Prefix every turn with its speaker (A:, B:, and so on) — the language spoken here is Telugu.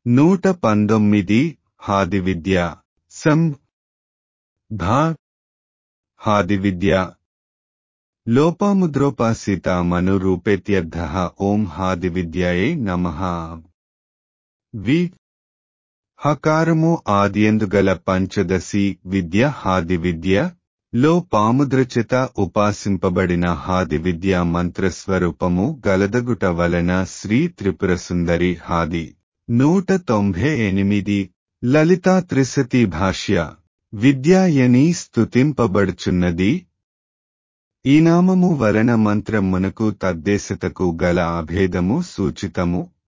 A: నూట పంతొమ్మిది హాది విద్య సం భా హాది విద్య లోపాముద్రోపాసిత మనురూపేత్యర్థ ఓం హాది విద్యాయే నమః వి హకారము ఆదియందుగల పంచదశి విద్య హాది విద్య లో పాముద్రచిత ఉపాసింపబడిన హాది విద్య మంత్రస్వరూపము గలదగుట వలన శ్రీ త్రిపుర సుందరి హాది నూట తొంభై ఎనిమిది లలితా త్రిశతి భాష్య విద్యాయని స్తుతింపబడుచున్నది ఈ నామము వరణ మంత్రమునకు తద్దేశతకు గల అభేదము సూచితము